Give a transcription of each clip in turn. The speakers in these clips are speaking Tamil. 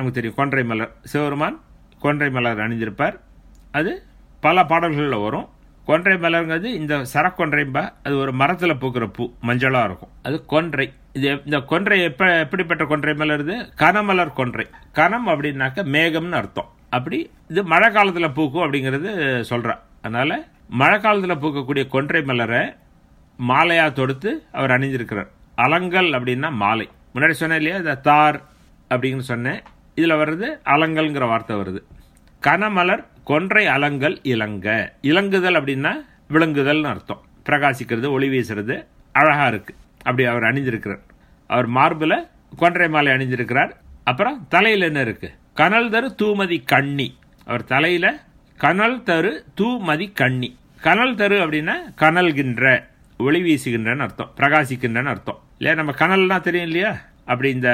நமக்கு தெரியும் கொன்றை மலர் சிவருமான் கொன்றை மலர் அணிந்திருப்பார் அது பல பாடல்களில் வரும் கொன்றை மலருங்கிறது இந்த சரக்கொன்றைம்பா அது ஒரு மரத்தில் பூக்கிற பூ மஞ்சளாக இருக்கும் அது கொன்றை இது இந்த கொன்றை எப்ப எப்படிப்பட்ட கொன்றை மலர் இது கனமலர் கொன்றை கனம் அப்படின்னாக்க மேகம்னு அர்த்தம் அப்படி இது மழை காலத்தில் பூக்கும் அப்படிங்கிறது சொல்கிறேன் அதனால் மழை காலத்தில் பூக்கக்கூடிய கொன்றை மலரை மாலையாக தொடுத்து அவர் அணிஞ்சிருக்கிறார் அலங்கல் அப்படின்னா மாலை முன்னாடி சொன்னேன் இல்லையா இந்த தார் அப்படின்னு சொன்னேன் இதில் வர்றது அலங்கல்ங்கிற வார்த்தை வருது கனமலர் கொன்றை அலங்கல் இலங்க இலங்குதல் அப்படின்னா விளங்குதல்னு அர்த்தம் பிரகாசிக்கிறது ஒளி வீசுறது அழகா இருக்கு அப்படி அவர் அணிஞ்சிருக்கிறார் அவர் மார்பில் கொன்றை மாலை அணிஞ்சிருக்கிறார் அப்புறம் தலையில் என்ன இருக்கு கனல் தரு தூமதி கண்ணி அவர் தலையில கனல் தரு தூமதி கண்ணி கனல் தரு அப்படின்னா கனல்கின்ற ஒளி வீசுகின்றன்னு அர்த்தம் பிரகாசிக்கின்றன்னு அர்த்தம் இல்லையா நம்ம கனல்னா தெரியும் இல்லையா அப்படி இந்த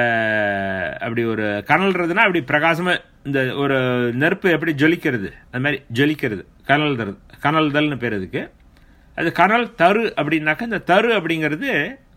அப்படி ஒரு கனல்றதுன்னா அப்படி பிரகாசமா இந்த ஒரு நெருப்பு எப்படி ஜொலிக்கிறது அது மாதிரி ஜொலிக்கிறது கனல் தரு கனல்தல்னு பேர் அதுக்கு அது கனல் தரு அப்படின்னாக்கா இந்த தரு அப்படிங்கிறது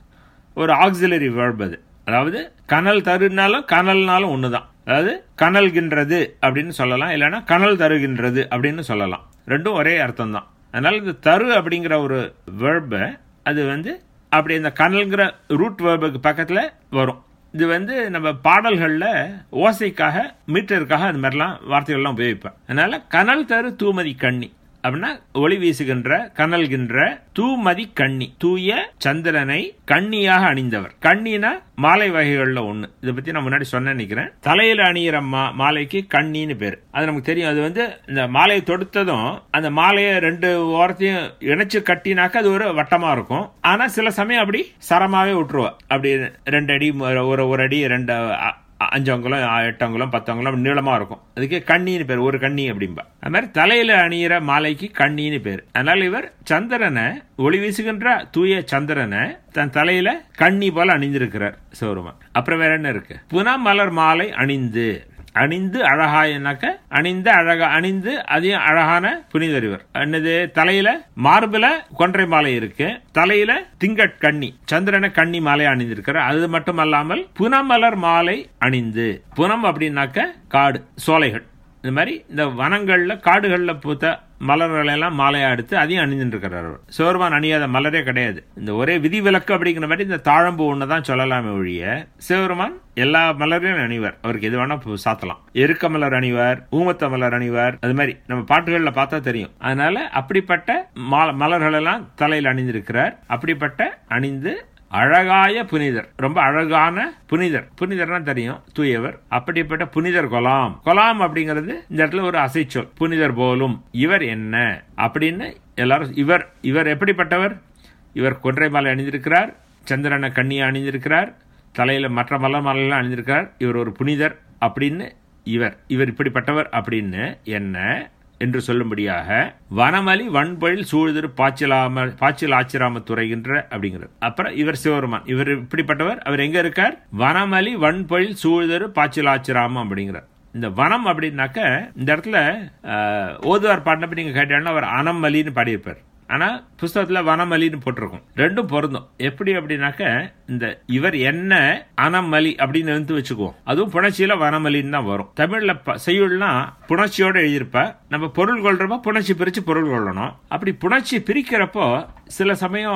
ஒரு ஆக்சிலரி வேர்ப் அது அதாவது கனல் தருனாலும் கனல்னாலும் ஒன்று தான் அதாவது கனல்கின்றது அப்படின்னு சொல்லலாம் இல்லைன்னா கனல் தருகின்றது அப்படின்னு சொல்லலாம் ரெண்டும் ஒரே அர்த்தம் தான் அதனால இந்த தரு அப்படிங்கிற ஒரு வேர்பை அது வந்து அப்படி இந்த கனல்ங்கிற ரூட் வேர்புக்கு பக்கத்தில் வரும் இது வந்து நம்ம பாடல்களில் ஓசைக்காக மீட்டருக்காக அது மாதிரிலாம் வார்த்தைகள்லாம் உபயோகிப்பேன் அதனால கனல் தரு தூமதி கண்ணி அப்படின்னா ஒளி வீசுகின்ற கனல்கின்ற தூமதி கண்ணி தூய சந்திரனை கண்ணியாக அணிந்தவர் கண்ணினா மாலை வகைகள்ல ஒண்ணு இதை பத்தி நான் முன்னாடி சொன்ன நினைக்கிறேன் தலையில அணியிற மா மாலைக்கு கண்ணின்னு பேரு அது நமக்கு தெரியும் அது வந்து இந்த மாலையை தொடுத்ததும் அந்த மாலையை ரெண்டு ஓரத்தையும் இணைச்சு கட்டினாக்க அது ஒரு வட்டமா இருக்கும் ஆனா சில சமயம் அப்படி சரமாவே விட்டுருவா அப்படி ரெண்டு அடி ஒரு ஒரு அடி ரெண்டு அஞ்சு அங்குலம் எட்டு அங்குலம் பத்து அங்குலம் நீளமா இருக்கும் அதுக்கு கண்ணின்னு பேர் ஒரு கண்ணி அப்படிம்பா அது மாதிரி தலையில அணியிற மாலைக்கு கண்ணின்னு பேர் அதனால இவர் சந்திரனை ஒளி வீசுகின்ற தூய சந்திரனை தன் தலையில கண்ணி போல அணிந்திருக்கிறார் சிவருமான் அப்புறம் வேற என்ன இருக்கு புனமலர் மாலை அணிந்து அணிந்து அழகாயனாக்க அணிந்த அழகா அணிந்து அதையும் அழகான புனிதறிவர் என்னது தலையில மார்பில கொன்றை மாலை இருக்கு தலையில திங்கட் கண்ணி சந்திரன கண்ணி மாலை அணிந்திருக்கிறார் அது மட்டும் அல்லாமல் புனமலர் மாலை அணிந்து புனம் அப்படின்னாக்க காடு சோலைகள் இந்த மாதிரி இந்த வனங்கள்ல காடுகள்ல பூத்த மலர்களை எல்லாம் மாலையா எடுத்து அதையும் அணிந்துட்டு இருக்கிறார் சிவருமான் அணியாத மலரே கிடையாது இந்த ஒரே விதிவிலக்கு அப்படிங்கிற மாதிரி இந்த தாழம்பு ஒண்ணுதான் சொல்லலாமே ஒழிய சிவருமான் எல்லா மலரையும் அணிவார் அவருக்கு எது வேணா சாத்தலாம் எருக்க மலர் அணிவார் ஊமத்த மலர் அணிவார் அது மாதிரி நம்ம பாட்டுகள்ல பார்த்தா தெரியும் அதனால அப்படிப்பட்ட மலர்கள் எல்லாம் தலையில் அணிந்திருக்கிறார் அப்படிப்பட்ட அணிந்து அழகாய புனிதர் ரொம்ப அழகான புனிதர் புனிதர்னா தெரியும் தூயவர் அப்படிப்பட்ட புனிதர் கொலாம் கொலாம் அப்படிங்கிறது இந்த இடத்துல ஒரு அசைச்சொல் புனிதர் போலும் இவர் என்ன அப்படின்னு எல்லாரும் இவர் இவர் எப்படிப்பட்டவர் இவர் கொன்றை மாலை அணிந்திருக்கிறார் சந்திரனை கண்ணியை அணிந்திருக்கிறார் தலையில மற்ற மலர் மாலையெல்லாம் அணிந்திருக்கிறார் இவர் ஒரு புனிதர் அப்படின்னு இவர் இவர் இப்படிப்பட்டவர் அப்படின்னு என்ன என்று சொல்லும்படியாக வனமலி வன்பொழில் சூழ்திரு பாய்ச்சலாம பாய்ச்சல் ஆச்சிராம துறைகின்ற அப்படிங்கிறது அப்புறம் இவர் சிவருமான் இவர் இப்படிப்பட்டவர் அவர் எங்க இருக்கார் வனமலி வன்பொழில் சூழ்தரு பாய்ச்சல் ஆச்சிராமம் அப்படிங்கிறார் இந்த வனம் அப்படின்னாக்க இந்த இடத்துல ஓதுவார் பாடினப்ப நீங்க கேட்டீங்கன்னா அவர் அனமலின்னு பாடியிருப்பார் ஆனா புஸ்தகத்துல வனமலின்னு போட்டிருக்கும் ரெண்டும் பொருந்தும் எப்படி அப்படின்னாக்க இந்த இவர் என்ன அனமலி அப்படின்னு வந்து வச்சுக்குவோம் அதுவும் புணர்ச்சியில வனமலின்னு தான் வரும் தமிழ்ல செய்யுள்னா புணர்ச்சியோட எழுதியிருப்ப நம்ம பொருள் கொள்றப்ப புணர்ச்சி பிரிச்சு பொருள் கொள்ளணும் அப்படி புணர்ச்சி பிரிக்கிறப்போ சில சமயம்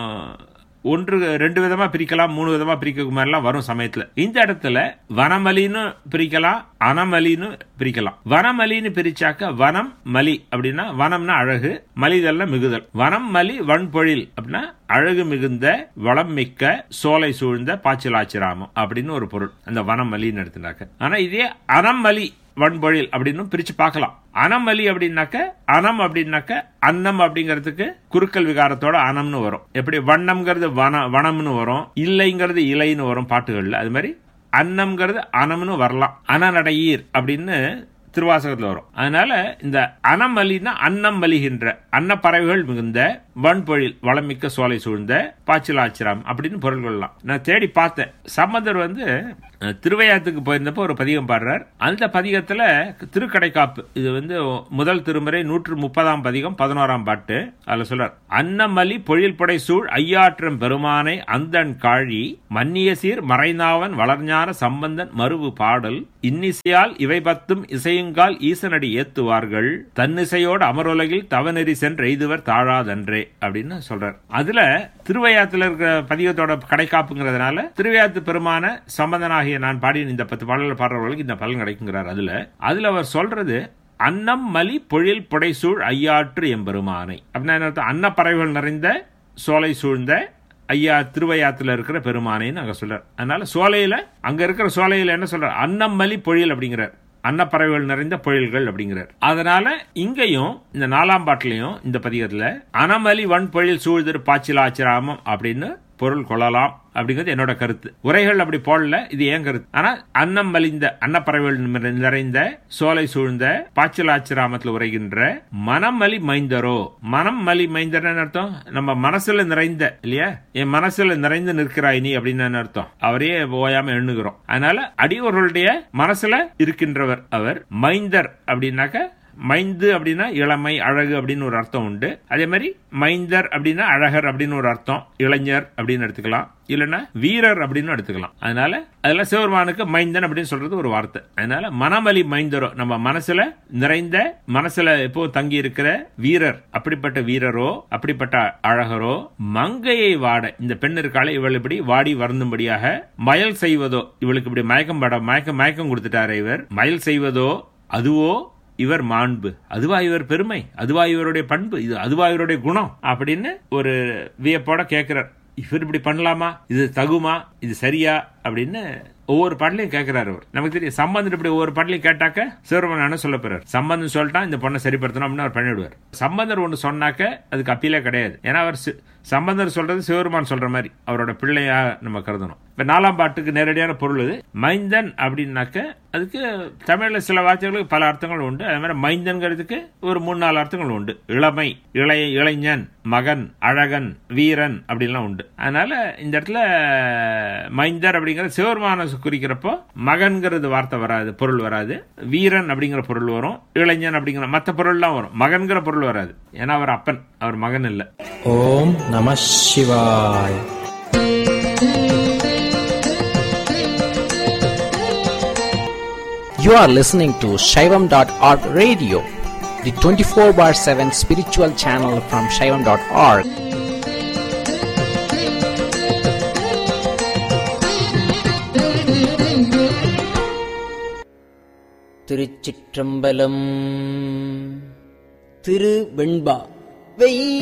ஒன்று ரெண்டு விதமா பிரிக்கலாம் மூணு விதமா பிரிக்க மாதிரிலாம் வரும் சமயத்துல இந்த இடத்துல வனமலின்னு பிரிக்கலாம் அனமலின்னு பிரிக்கலாம் வனமலின்னு பிரிச்சாக்க வனம் மலி அப்படின்னா வனம்னா அழகு மலிதல்ல மிகுதல் வனம் மலி வன்பொழில் அப்படின்னா அழகு மிகுந்த வளம் மிக்க சோலை சூழ்ந்த பாய்ச்சலாச்சிராமம் அப்படின்னு ஒரு பொருள் அந்த வனம் மலின்னு எடுத்துனாக்க ஆனா இதே அனமலி வன்பொழில் அப்படின்னு பிரிச்சு பார்க்கலாம் அனமலி அப்படின்னாக்க அனம் அப்படின்னாக்க அன்னம் அப்படிங்கிறதுக்கு குறுக்கல் விகாரத்தோட அனம்னு வரும் எப்படி வண்ணம்ங்கிறது வன வனம்னு வரும் இல்லைங்கிறது இலைன்னு வரும் பாட்டுகள்ல அது மாதிரி அன்னம்ங்கிறது அனம்னு வரலாம் அனநடையீர் அப்படின்னு திருவாசகத்தில் வரும் அதனால இந்த அனமலினா அன்னம் மலிகின்ற அன்னப்பறவைகள் மிகுந்த வன்பொழில் வளமிக்க சோலை சூழ்ந்த பாய்ச்சலாச்சிரம் அப்படின்னு பொருள் கொள்ளலாம் நான் தேடி பார்த்தேன் சம்பந்தர் வந்து அஹ், திருவையாத்துக்கு போயிருந்தப்போ ஒரு பதிகம் பாடுறார் அந்த பதிகத்துல திருக்கடைக்காப்பு இது வந்து முதல் திருமுறை நூற்று முப்பதாம் பதிகம் பதினோராம் பாட்டு அதுல சொல்றார் அன்னமலி பொழில் படை சூழ் ஐயாற்றம் பெருமானை அந்தன் காழி மன்னிய சீர் மறைநாவன் வளர்ஞான சம்பந்தன் மருவு பாடல் இன்னிசையால் இவை பத்தும் இசையுங்கால் ஈசனடி ஏத்துவார்கள் தன்னிசையோடு அமருலகில் தவநெறி சென்று எய்துவர் தாழாதன்றே அப்படின்னு சொல்றார் அதுல திருவையாத்துல இருக்கிற பதிகத்தோட கடைக்காப்புங்கிறதுனால திருவையாத்து பெருமான சம்பந்தனாகிய நான் பாடிய இந்த பத்து பாடல்கள் பாடுறவர்களுக்கு இந்த பலன் கிடைக்குங்கிறார் அதுல அதுல அவர் சொல்றது அன்னம் மலி பொழில் புடைசூழ் ஐயாற்று எம்பெருமானை அப்படின்னா என்ன அர்த்தம்? அன்னப்பறவைகள் நிறைந்த சோலை சூழ்ந்த ஐயா திருவையாத்துல இருக்கிற பெருமானைன்னு அங்க சொல்றார் அதனால சோலையில அங்க இருக்கிற சோலையில என்ன சொல்றார் அன்னம் மலி பொழில் அப்படிங்கிறார் அன்னப்பறவைகள் நிறைந்த பொழில்கள் அப்படிங்கிறார் அதனால இங்கேயும் இந்த நாலாம் பாட்டிலையும் இந்த பதிகத்துல அனமலி வன் பொழில் சூழ்திரு பாச்சிலாச்சிராமம் அப்படின்னு பொருள் கொள்ளலாம் அப்படிங்கிறது என்னோட கருத்து உரைகள் அப்படி போடல இது ஏன் கருத்து ஆனா அன்னம் மலிந்த அன்னப்பறவைகள் நிற- நிறைந்த சோலை சூழ்ந்த பாச்சிலாச்சிராமத்தில் உரைகின்ற மனமலி மைந்தரோ மனம் மலி மைந்தர்னு அர்த்தம் நம்ம மனசுல நிறைந்த இல்லையா என் மனசுல நிறைந்து நிற்கிறாய் நீ அப்படின்னு என்ன அர்த்தம் அவரையே ஓயாம எண்ணுகிறோம் அதனால அடியோர்களுடைய மனசுல இருக்கின்றவர் அவர் மைந்தர் அப்படின்னாக்க மைந்து அப்படின்னா இளமை அழகு அப்படின்னு ஒரு அர்த்தம் உண்டு அதே மாதிரி மைந்தர் அப்படின்னா அழகர் அப்படின்னு ஒரு அர்த்தம் இளைஞர் அப்படின்னு எடுத்துக்கலாம் இல்லைன்னா வீரர் அப்படின்னு எடுத்துக்கலாம் அதனால அதெல்லாம் சிவபெருமானுக்கு மைந்தன் அப்படின்னு சொல்றது ஒரு வார்த்தை அதனால மனமலி மைந்தரோ நம்ம மனசுல நிறைந்த மனசுல எப்போ தங்கி இருக்கிற வீரர் அப்படிப்பட்ட வீரரோ அப்படிப்பட்ட அழகரோ மங்கையை வாட இந்த பெண் இருக்காளே இவள் இப்படி வாடி வருந்தும்படியாக மயல் செய்வதோ இவளுக்கு இப்படி மயக்கம் பட மயக்கம் மயக்கம் கொடுத்துட்டாரு இவர் மயல் செய்வதோ அதுவோ இவர் மாண்பு அதுவா இவர் பெருமை அதுவா இவருடைய பண்பு இது அதுவா இவருடைய குணம் அப்படின்னு ஒரு வியப்போட கேட்கிறார் இவர் இப்படி பண்ணலாமா இது தகுமா இது சரியா அப்படின்னு ஒவ்வொரு பாடலையும் கேட்கிறாரு அவர் நமக்கு தெரியும் சம்பந்தம் இப்படி ஒவ்வொரு பாடலையும் கேட்டாக்க சிவருமன் என்ன சொல்ல போறாரு சம்பந்தம் சொல்லிட்டா இந்த பொண்ணை சரிப்படுத்தணும் அப்படின்னு அவர் பண்ணிவிடுவார் சம்பந்தர் ஒன்று சொன்னாக்க அதுக்கு அப்பீலே கிடையாது ஏன்னா அவர் சி- சம்பந்தர் சொல்றது சிவருமான் சொல்ற மாதிரி அவரோட பிள்ளையா நம்ம கருதணும் இப்ப நாலாம் பாட்டுக்கு நேரடியான பொருள் இது மைந்தன் அப்படின்னாக்க அதுக்கு தமிழ்ல சில வார்த்தைகளுக்கு பல அர்த்தங்கள் உண்டு அதே மாதிரி மைந்தன்கிறதுக்கு ஒரு மூணு நாலு அர்த்தங்கள் உண்டு இளமை இளைய இளைஞன் மகன் அழகன் வீரன் அப்படின்லாம் உண்டு அதனால இந்த இடத்துல மைந்தர் அப்படிங்கிற சிவருமான குறிக்கிறப்போ மகன்கிறது வார்த்தை வராது பொருள் வராது வீரன் அப்படிங்கிற பொருள் வரும் இளைஞன் அப்படிங்கிற மற்ற பொருள்லாம் வரும் மகன்கிற பொருள் வராது ஏன்னா அவர் அப்பன் அவர் மகன் இல்லை ஓம் நம சிவாய் You are listening to Shaivam.org radio, the 24 bar 7 spiritual channel from Shaivam.org. Thiruchitrambalam Thiru Venba Wei